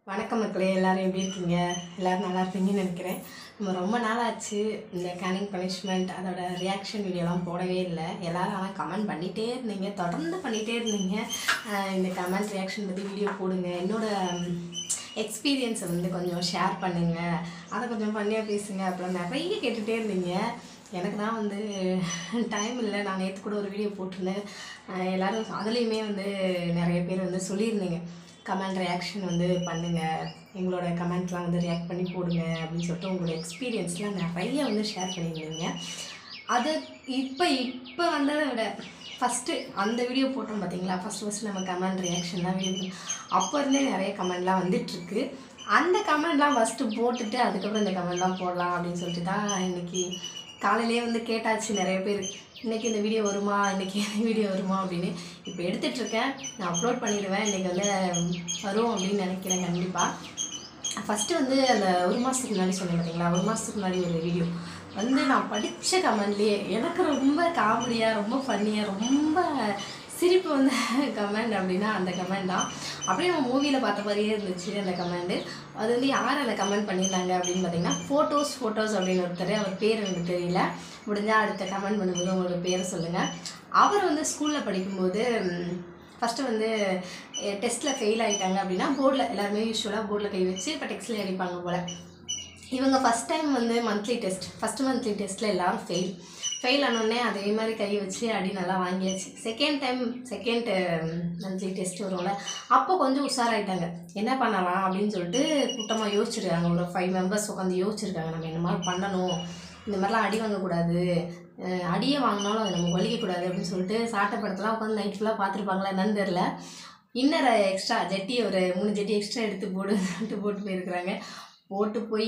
வணக்கம் மக்களே எல்லாரும் எப்படி இருக்கீங்க எல்லாரும் நல்லா இருப்பீங்கன்னு நினைக்கிறேன் நம்ம ரொம்ப நாள் ஆச்சு இந்த கேனிங் பனிஷ்மெண்ட் அதோட ரியாக்ஷன் வீடியோலாம் போடவே இல்லை எல்லாரும் ஆனால் கமெண்ட் பண்ணிகிட்டே இருந்தீங்க தொடர்ந்து பண்ணிகிட்டே இருந்தீங்க ஆஹ் இந்த கமெண்ட் ரியாக்ஷன் பற்றி வீடியோ போடுங்க என்னோட எக்ஸ்பீரியன்ஸை வந்து கொஞ்சம் ஷேர் பண்ணுங்க அதை கொஞ்சம் பண்ணியாக பேசுங்க அப்புறம் நிறைய கேட்டுகிட்டே இருந்தீங்க எனக்கு தான் வந்து டைம் இல்லை நான் நேற்று கூட ஒரு வீடியோ போட்டிருந்தேன் ஆஹ் எல்லாரும் அதுலேயுமே வந்து நிறைய பேர் வந்து சொல்லியிருந்தீங்க கமெண்ட் ரியாக்ஷன் வந்து பண்ணுங்கள் எங்களோட கமெண்ட்லாம் வந்து ரியாக்ட் பண்ணி போடுங்க அப்படின்னு சொல்லிட்டு உங்களோட எக்ஸ்பீரியன்ஸ்லாம் நிறைய வந்து ஷேர் பண்ணியிருந்தீங்க அது இப்போ இப்போ வந்ததை விட ஃபஸ்ட்டு அந்த வீடியோ போட்டோம் பார்த்தீங்களா ஃபஸ்ட் ஃபஸ்ட்டு நம்ம கமெண்ட் ரியாக்ஷன்லாம் வீடியோ அப்போ இருந்தே நிறைய கமெண்ட்லாம் வந்துட்டுருக்கு அந்த கமெண்ட்லாம் ஃபஸ்ட்டு போட்டுட்டு அதுக்கப்புறம் இந்த கமெண்ட்லாம் போடலாம் அப்படின்னு சொல்லிட்டு தான் இன்னைக்கு காலையிலேயே வந்து கேட்டாச்சு நிறைய பேர் இன்றைக்கி இந்த வீடியோ வருமா இன்றைக்கி இந்த வீடியோ வருமா அப்படின்னு இப்போ எடுத்துட்ருக்கேன் நான் அப்லோட் பண்ணிடுவேன் இன்றைக்கி வந்து வரும் அப்படின்னு நினைக்கிறேன் கண்டிப்பாக ஃபஸ்ட்டு வந்து அந்த ஒரு மாதத்துக்கு முன்னாடி சொன்னேன் பார்த்தீங்களா ஒரு மாதத்துக்கு முன்னாடி ஒரு வீடியோ வந்து நான் படித்த கமெண்ட்லேயே எனக்கு ரொம்ப காமெடியாக ரொம்ப ஃபன்னியாக ரொம்ப சிரிப்பு வந்த கமெண்ட் அப்படின்னா அந்த கமெண்ட் தான் அப்படியே நம்ம மூவியில் பார்த்த மாதிரியே இருந்துச்சு அந்த கமெண்டு அது வந்து யார் அந்த கமெண்ட் பண்ணியிருந்தாங்க அப்படின்னு பார்த்தீங்கன்னா ஃபோட்டோஸ் ஃபோட்டோஸ் அப்படின்னு ஒருத்தர் அவர் பேர் எனக்கு தெரியல முடிஞ்சால் அடுத்த கமெண்ட் பண்ணும்போது உங்களோட பேரை சொல்லுங்கள் அவர் வந்து ஸ்கூலில் படிக்கும்போது ஃபஸ்ட்டு வந்து டெஸ்ட்டில் ஃபெயில் ஆகிட்டாங்க அப்படின்னா போர்டில் எல்லாருமே யூஸ்வலாக போர்டில் கை வச்சு இப்போ டெக்ஸ்டில் அடிப்பாங்க போல் இவங்க ஃபஸ்ட் டைம் வந்து மந்த்லி டெஸ்ட் ஃபஸ்ட் மந்த்லி டெஸ்ட்டில் எல்லாரும் ஃபெயில் ஃபெயில் ஆனோடனே அதே மாதிரி கை வச்சு அடி நல்லா வாங்கியாச்சு second time second monthly test வரும்ல அப்போ கொஞ்சம் உஷாராயிட்டாங்க என்ன பண்ணலாம் அப்படின்னு சொல்லிட்டு கூட்டமாக யோசிச்சிருக்காங்க ஒரு ஃபைவ் மெம்பர்ஸ் உட்காந்து யோசிச்சிருக்காங்க நம்ம என்ன மாதிரி பண்ணணும் இந்த மாதிரிலாம் அடி வாங்கக்கூடாது அஹ் அடியே வாங்கினாலும் அது நமக்கு வலிக்கக்கூடாது அப்படின்னு சொல்லிட்டு சாட்டை படத்தெல்லாம் உட்காந்து நைட் ஃபுல்லாக பார்த்துருப்பாங்களா என்னன்னு தெரில இன்னரை எக்ஸ்ட்ரா ஜட்டி ஒரு மூணு ஜட்டி எக்ஸ்ட்ரா எடுத்து போட்டு போட்டு போயிருக்கிறாங்க போட்டு போய்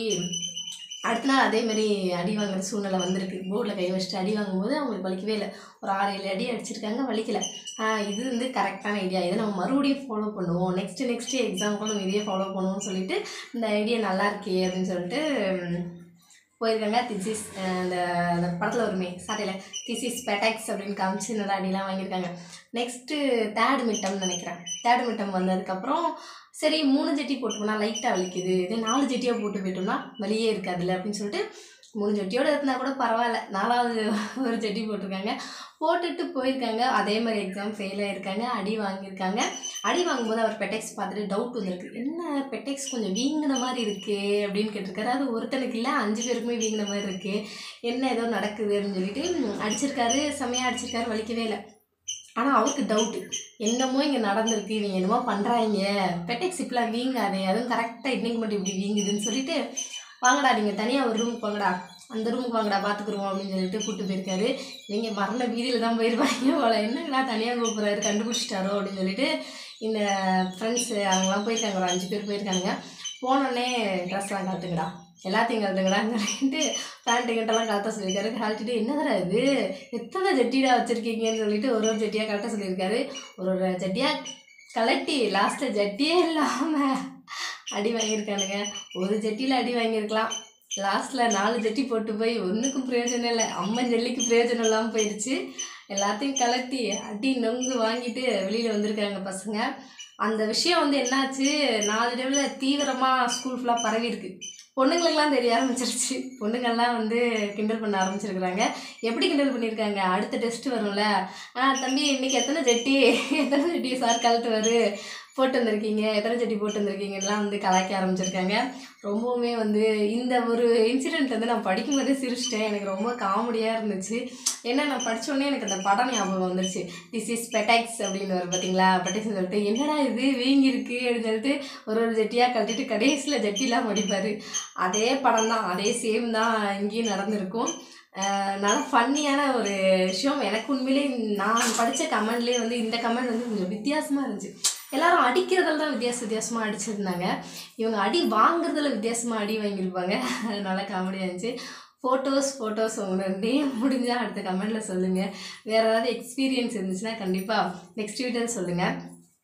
அடுத்த நாள் அதே மாதிரி அடி வாங்குற சூழ்நிலை வந்திருக்கு போர்டில் கை வச்சுட்டு அடி வாங்கும்போது அவங்களுக்கு வலிக்கவே இல்லை ஒரு ஆறு ஏழு அடி அடிச்சிருக்காங்க வலிக்கல ஆஹ் இது வந்து கரெக்டான ஐடியா இதை நம்ம மறுபடியும் ஃபாலோ பண்ணுவோம் நெக்ஸ்ட்டு நெக்ஸ்ட்டு எக்ஸாமுக்கும் நம்ம இதே ஃபாலோ பண்ணுவோம்னு சொல்லிட்டு இந்த ஐடியா நல்லா இருக்கே அப்படின்னு சொல்லிட்டு உம், போயிருக்காங்க திசிஸ் அந்த அந்த படத்தில் வருமே சாட்டையில் திசிஸ் பெட்டாக்ஸ் அப்படின்னு காமிச்சு நல்லா அடிலாம் வாங்கியிருக்காங்க நெக்ஸ்ட்டு தேர்ட் மிட்டம் நினைக்கிறேன் தேர்ட் மிட்டம் வந்ததுக்கப்புறம் சரி மூணு ஜட்டி போட்டு போனால் லைட்டாக வலிக்குது இதே நாலு ஜட்டியாக போட்டு போயிட்டோம்னா வலியே இருக்காதுல்ல அப்படின்னு சொல்லிட்டு மூணு ஜட்டியோடு இருந்தால் கூட பரவாயில்ல நாலாவது ஒரு ஜட்டி போட்டிருக்காங்க போட்டுட்டு போயிருக்காங்க அதே மாதிரி எக்ஸாம் ஃபெயில் ஆயிருக்காங்க அடி வாங்கியிருக்காங்க அடி வாங்கும்போது அவர் பெட்டெக்ஸ் பார்த்துட்டு டவுட் வந்திருக்கு என்ன பெட்டெக்ஸ் கொஞ்சம் வீங்கின மாதிரி இருக்கே அப்படின்னு கேட்டிருக்காரு அது ஒருத்தனுக்கு இல்லை அஞ்சு பேருக்குமே வீங்கின மாதிரி இருக்கு என்ன ஏதோ நடக்குது அப்படின்னு சொல்லிட்டு ம், அடிச்சிருக்காரு செமையாக அடிச்சிருக்காரு வலிக்கவே இல்லை ஆனால் அவருக்கு டவுட்டு என்னமோ இங்கே நடந்திருக்கு இவங்க என்னமோ பண்ணுறாங்க பெட்டெக்ஸ் இப்பெல்லாம் வீங்காதே அதுவும் கரெக்டாக இன்னைக்கு மட்டும் இப்படி வீங்குதுன்னு சொல்லிட்டு வாங்கடா நீங்கள் தனியாக ஒரு ரூமுக்கு வாங்கடா அந்த ரூமுக்கு வாங்கடா பார்த்துக்குருவோம் அப்படின்னு சொல்லிட்டு கூப்பிட்டு போயிருக்காரு இவங்க மரண வீதியில் தான் போயிருப்பாங்க போல என்னடா தனியாக கூப்பிட்றாரு கண்டுபிடிச்சிட்டாரோ அப்படின்னு சொல்லிட்டு இந்த ஃப்ரெண்ட்ஸு அவங்களாம் போயிருக்காங்க ஒரு அஞ்சு பேர் போயிருக்காங்க போனோடனே ட்ரெஸ்லாம் கழட்டுங்கடா எல்லாத்தையும் கழட்டுங்கடான்னு சொல்லிட்டு பேண்ட்டு கிட்டலாம் கழட்ட சொல்லியிருக்காரு கழட்டிட்டு என்னதுடா இது எத்தனை ஜட்டிடா வச்சுருக்கீங்கன்னு சொல்லிட்டு ஒரு ஒரு ஜட்டியாக கழட்ட சொல்லியிருக்காரு ஒரு ஒரு ஜட்டியாக கலட்டி லாஸ்ட்டில் ஜட்டியே இல்லாமல் அடி வாங்கியிருக்கானுங்க ஒரு ஜட்டியில் அடி வாங்கியிருக்கலாம் லாஸ்ட்டில் நாலு ஜட்டி போட்டு போய் ஒன்றுக்கும் பிரயோஜனம் இல்லை அம்மன் ஜல்லிக்கு பிரயோஜனம் இல்லாமல் போயிடுச்சு எல்லாத்தையும் கலட்டி அடி நொங்கு வாங்கிட்டு வெளியில் வந்திருக்காங்க பசங்க அந்த விஷயம் வந்து என்னாச்சு நாலு டைமில் தீவிரமாக ஸ்கூல் ஃபுல்லாக பரவி இருக்கு பொண்ணுங்களுக்கெல்லாம் தெரிய ஆரம்பிச்சிருச்சு பொண்ணுங்கள்லாம் வந்து கிண்டல் பண்ண ஆரம்பிச்சிருக்கிறாங்க எப்படி கிண்டல் பண்ணியிருக்காங்க அடுத்த டெஸ்ட் வரும்ல ஆ தம்பி இன்னைக்கு எத்தனை ஜட்டி எத்தனை ஜட்டி சார் கழட்டுவார் போட்டு வந்திருக்கீங்க எத்தனை ஜட்டி போட்டு வந்திருக்கீங்கலாம் வந்து கலாய்க்க ஆரம்பிச்சிருக்காங்க ரொம்பவுமே வந்து இந்த ஒரு இன்சிடெண்ட் வந்து நான் படிக்கும்போதே சிரிச்சிட்டேன் எனக்கு ரொம்ப காமெடியாக இருந்துச்சு ஏன்னா நான் படித்தோடனே எனக்கு அந்த படம் ஞாபகம் வந்துருச்சு திஸ் இஸ் பெட்டாக்ஸ் அப்படின்னு வரும் பார்த்தீங்களா பெட்டாக்ஸ் சொல்லிட்டு என்னடா இது வீங்கிருக்கு அப்படின்னு சொல்லிட்டு ஒரு ஒரு ஜட்டியாக கழட்டிட்டு கடைசியில் ஜட்டிலாம் மடிப்பார் அதே படம் தான் அதே சேம் தான் இங்கேயும் நடந்திருக்கும் அஹ் நல்லா ஃபன்னியான ஒரு விஷயம் எனக்கு உண்மையிலே நான் படித்த கமெண்ட்லேயே வந்து இந்த கமெண்ட் வந்து கொஞ்சம் வித்தியாசமாக இருந்துச்சு எல்லாரும் அடிக்கிறதுல தான் வித்தியாச வித்தியாசமாக அடிச்சிருந்தாங்க இவங்க அடி வாங்குறதுல வித்தியாசமாக அடி வாங்கியிருப்பாங்க அதனால காமெடியாக இருந்துச்சு ஃபோட்டோஸ் ஃபோட்டோஸ் உங்களுடைய முடிஞ்சால் அடுத்த கமெண்ட்டில் சொல்லுங்கள் வேறு ஏதாவது எக்ஸ்பீரியன்ஸ் இருந்துச்சுன்னா கண்டிப்பாக நெக்ஸ்ட் வீடியோவில் சொல்லுங்கள்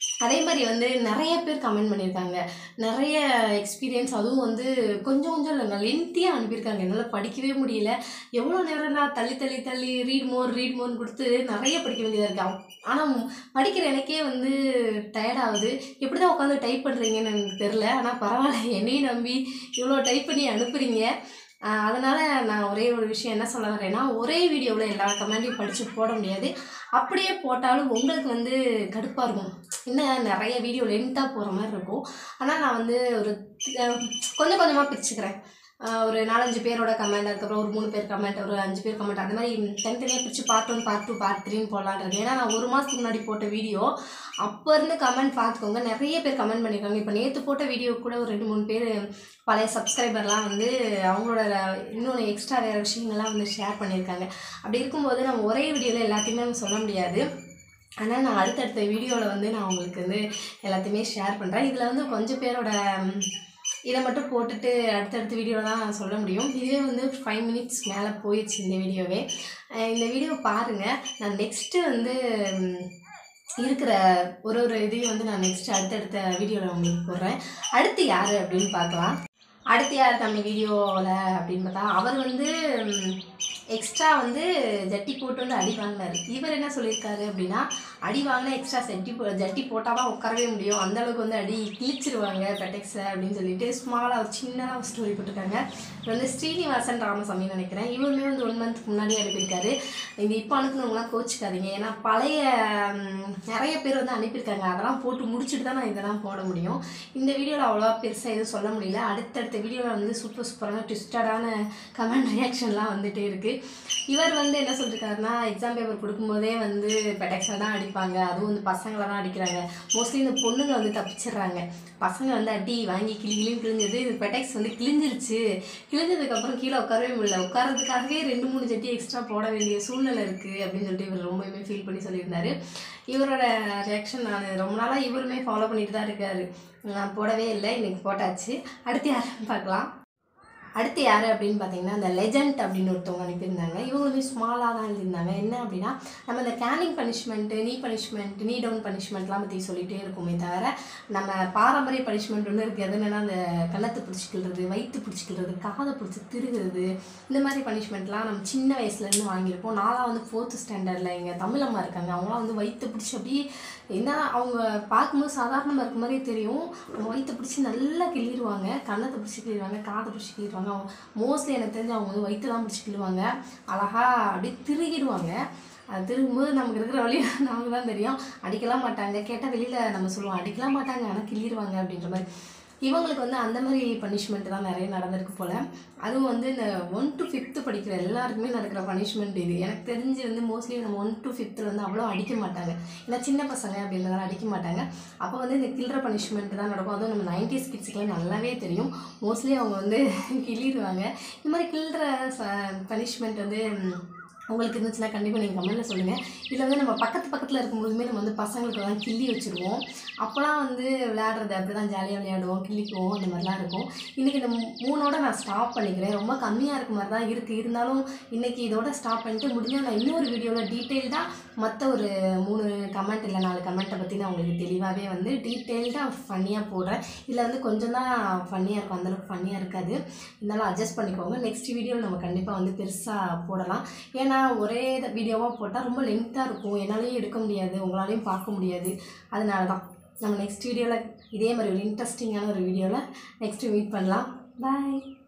அதே மாதிரி வந்து நிறைய பேர் கமெண்ட் பண்ணியிருக்காங்க நிறைய எக்ஸ்பீரியன்ஸ் அதுவும் வந்து கொஞ்சம் கொஞ்சம் இல்லைங்க லென்த்தியாக அனுப்பியிருக்காங்க என்னால் படிக்கவே முடியல எவ்வளோ நேரம் நான் தள்ளி தள்ளி தள்ளி ரீட் மோர் ரீட் மோர்னு கொடுத்து நிறைய படிக்க வேண்டியதாக இருக்கு ஆனால் படிக்கிற எனக்கே வந்து tired ஆகுது எப்படி தான் உட்காந்து டைப் பண்ணுறீங்கன்னு எனக்கு தெரில ஆனால் பரவாயில்ல என்னையும் நம்பி இவ்வளோ டைப் பண்ணி அனுப்புகிறீங்க அதனால் நான் ஒரே ஒரு விஷயம் என்ன சொல்ல வரேன்னா ஒரே வீடியோவில் எல்லா கமெண்ட்டையும் படித்து போட முடியாது அப்படியே போட்டாலும் உங்களுக்கு வந்து கடுப்பாக இருக்கும் இன்னும் நிறைய வீடியோ லென்த்தாக போகிற மாதிரி இருக்கும் ஆனால் நான் வந்து ஒரு அஹ், கொஞ்சம் கொஞ்சமாக பிரிச்சுக்கிறேன் அஹ், ஒரு நாலஞ்சு பேரோட கமெண்ட் அதுக்கப்புறம் ஒரு மூணு பேர் கமெண்ட் ஒரு அஞ்சு பேர் கமெண்ட் அந்த மாதிரி தனித்தனியாக பிரித்து part one part two part த்ரீன்னு போடலான்னு இருக்கேன் ஏன்னா நான் ஒரு மாதத்துக்கு முன்னாடி போட்ட வீடியோ அப்போ இருந்து கமெண்ட் பார்த்துக்கோங்க நிறைய பேர் கமெண்ட் பண்ணியிருக்காங்க இப்போ நேற்று போட்ட வீடியோ கூட ஒரு ரெண்டு மூணு பேர் பழைய சப்ஸ்கிரைபர்லாம் வந்து அவங்களோட இன்னொன்று எக்ஸ்ட்ரா வேறு விஷயங்கள்லாம் வந்து ஷேர் பண்ணியிருக்காங்க அப்படி இருக்கும்போது நம்ம ஒரே வீடியோவில் எல்லாத்தையுமே நம்ம சொல்ல முடியாது ஆனால் நான் அடுத்தடுத்த வீடியோவில் வந்து நான் உங்களுக்கு வந்து எல்லாத்தையுமே ஷேர் பண்ணுறேன் இதில் வந்து கொஞ்சம் பேரோட ம், இதை மட்டும் போட்டுட்டு அடுத்தடுத்த வீடியோவில் தான் நான் சொல்ல முடியும் இதுவே வந்து ஃபைவ் மினிட்ஸ் மேலே போயிடுச்சு இந்த வீடியோவே அஹ் இந்த வீடியோ பாருங்கள் நான் நெக்ஸ்ட்டு வந்து ம், இருக்கிற ஒரு ஒரு இதையும் வந்து நான் நெக்ஸ்ட் அடுத்தடுத்த வீடியோவில் உங்களுக்கு போடுறேன் அடுத்து யார் அப்படின்னு பார்க்கலாம் அடுத்து யார் தம்பி வீடியோவில் அப்படின்னு பார்த்தா அவர் வந்து எக்ஸ்ட்ரா வந்து ஜட்டி போட்டு வந்து அடி வாங்கினார் இவர் என்ன சொல்லியிருக்காரு அப்படின்னா அடி வாங்கினா எக்ஸ்ட்ரா செட்டி போ ஜட்டி போட்டால் தான் உட்காரவே முடியும் அந்த அளவுக்கு வந்து அடி கிழிச்சிருவாங்க பெட்டெக்ஸை அப்படின்னு சொல்லிட்டு ஸ்மாலாக ஒரு சின்னதாக ஒரு ஸ்டோரி போட்டிருக்காங்க இது வந்து ஸ்ரீனிவாசன் ராமசாமின்னு நினைக்கிறேன் இவருமே வந்து ஒன் மந்த்க்கு முன்னாடி அனுப்பியிருக்காரு இந்த இப்போ அனுப்புனவங்களாம் கோச்சிக்காதீங்க ஏன்னா பழைய ம், நிறைய பேர் வந்து அனுப்பியிருக்காங்க அதெல்லாம் போட்டு முடிச்சுட்டு தான் நான் இதெல்லாம் போட முடியும் இந்த வீடியோவில் அவ்வளோவா பெருசாக எதுவும் சொல்ல முடியல அடுத்தடுத்த வீடியோவில் வந்து சூப்பர் சூப்பரான ட்விஸ்டடான கமெண்ட் ரியாக்ஷன்லாம் வந்துட்டே இருக்குது இவர் வந்து என்ன சொல்லியிருக்காருன்னா எக்ஸாம் பேப்பர் கொடுக்கும்போதே வந்து பெட்டெக்ஸில் தான் அடிப்பாங்க அதுவும் வந்து பசங்களை தான் அடிக்கிறாங்க மோஸ்ட்லி இந்த பொண்ணுங்க வந்து தப்பிச்சிடுறாங்க பசங்க வந்து அடி வாங்கி கிளி கிளியும் கிழிஞ்சது இது பெட்டெக்ஸ் வந்து கிழிஞ்சிருச்சு கிழிஞ்சதுக்கப்புறம் கீழே உட்காரவே முடியல உட்காரதுக்காகவே ரெண்டு மூணு ஜட்டி எக்ஸ்ட்ரா போட வேண்டிய சூழ்நிலை இருக்குது அப்படின்னு சொல்லிட்டு இவர் ரொம்பவுமே ஃபீல் பண்ணி சொல்லியிருந்தாரு இவரோட ரியாக்ஷன் நான் ரொம்ப நாளாக இவருமே ஃபாலோ பண்ணிட்டு தான் இருக்காரு நான் போடவே இல்லை இன்னைக்கு போட்டாச்சு அடுத்து யாருன்னு பார்க்கலாம் அடுத்து யார் அப்படின்னு பார்த்தீங்கன்னா அந்த லெஜண்ட் அப்படின்னு ஒருத்தவங்க அனுப்பியிருந்தாங்க இவங்க வந்து ஸ்மாலாக தான் எழுதியிருந்தாங்க என்ன அப்படின்னா நம்ம இந்த caning punishment knee punishment knee down பனிஷ்மெண்ட்லாம் பற்றி சொல்லிகிட்டே இருக்குமே தவிர நம்ம பாரம்பரிய பனிஷ்மெண்ட் ஒன்று இருக்குது அது என்னென்னா அந்த கன்னத்தை பிடிச்சிக்கிறது வயிற்று பிடிச்சிக்கிறது காதை பிடிச்சி திருகிறது இந்த மாதிரி பனிஷ்மெண்ட்லாம் நம்ம சின்ன வயசுலேருந்து வாங்கியிருப்போம் நான்லாம் வந்து ஃபோர்த்து ஸ்டாண்டர்டில் எங்கள் தமிழம்மா இருக்காங்க அவங்களாம் வந்து வயிற்று பிடிச்சி அப்படியே என்ன அவங்க பார்க்கும்போது சாதாரணமாக இருக்க மாதிரியே தெரியும் அவங்க வயிற்று பிடிச்சி நல்லா கிள்ளிடுவாங்க கன்னத்தை பிடிச்சி கிள்ளிடுவாங்க காதை பிடிச்சி கிள்ளிடுவாங்க அவங்க மோஸ்ட்லி எனக்கு தெரிஞ்சு அவங்க வந்து வயிற்றுலாம் பிடிச்சி கிள்ளுவாங்க அழகா அப்படியே திருகிடுவாங்க அது திரும்பும்போது நமக்கு இருக்கிற வழி நமக்கு தான் தெரியும் அடிக்கலாம் மாட்டாங்க கேட்டால் வெளியில் நம்ம சொல்லுவோம் அடிக்கலாம் மாட்டாங்க ஆனால் கிள்ளிடுவாங்க அப்படின்ற மாதிரி இவங்களுக்கு வந்து அந்த மாதிரி பனிஷ்மெண்ட் தான் நிறைய நடந்திருக்கு போல் அதுவும் வந்து இந்த ஒன் டு ஃபிஃப்த்து படிக்கிற எல்லாருக்குமே நடக்கிற பனிஷ்மெண்ட் இது எனக்கு தெரிஞ்சு வந்து மோஸ்ட்லி நம்ம ஒன் டு ஃபிஃப்த்தில் வந்து அவ்வளோ அடிக்க மாட்டாங்க ஏன்னா சின்ன பசங்க அப்படின்றதால அடிக்க மாட்டாங்க அப்போ வந்து இந்த கில்ற பனிஷ்மெண்ட் தான் நடக்கும் அதுவும் நம்ம நைன்டிஸ் கிட்ஸுக்குலாம் நல்லாவே தெரியும் மோஸ்ட்லி அவங்க வந்து கிள்ளிடுவாங்க இந்த மாதிரி கில்ற பனிஷ்மெண்ட் வந்து ம், உங்களுக்கு இருந்துச்சுன்னா கண்டிப்பாக நீங்கள் கமெண்ட்டில் சொல்லுங்கள் இதில் வந்து நம்ம பக்கத்து பக்கத்தில் இருக்கும்போதுமே நம்ம வந்து பசங்களுக்கு தான் கிள்ளி வச்சுருவோம் அப்போலாம் வந்து விளையாடுறது அப்படி தான் ஜாலியாக விளையாடுவோம் கிள்ளிக்குவோம் அந்த மாதிரிலாம் இருக்கும் இன்றைக்கி இந்த மூ- மூணோட நான் ஸ்டாப் பண்ணிக்கிறேன் ரொம்ப கம்மியாக இருக்க மாதிரி தான் இருக்குது இருந்தாலும் இன்றைக்கி இதோட ஸ்டாப் பண்ணிட்டு முடிஞ்சால் நான் இன்னொரு வீடியோவில் டீட்டெயில்டாக மற்ற ஒரு மூணு கமெண்ட் இல்லை நாலு கமெண்ட்டை பற்றி நான் உங்களுக்கு தெளிவாகவே வந்து டீட்டெயில்டாக ஃபன்னியாக போடுறேன் இதில் வந்து கொஞ்சம் தான் ஃபன்னியாக இருக்கும் அந்தளவுக்கு ஃபன்னியாக இருக்காது இருந்தாலும் அட்ஜஸ்ட் பண்ணிக்கோங்க நெக்ஸ்ட் வீடியோவில் நம்ம கண்டிப்பாக வந்து பெருசாக போடலாம் ஏன்னா ஒரே வீடியோவாக போட்டால் ரொம்ப லென்த்தாக இருக்கும் என்னாலையும் எடுக்க முடியாது உங்களாலையும் பார்க்க முடியாது அதனால தான் நம்ம நெக்ஸ்ட் வீடியோவில் இதே மாதிரி ஒரு இன்ட்ரெஸ்டிங்கான ஒரு வீடியோவில் நெக்ஸ்ட்டு மீட் பண்ணலாம் பாய்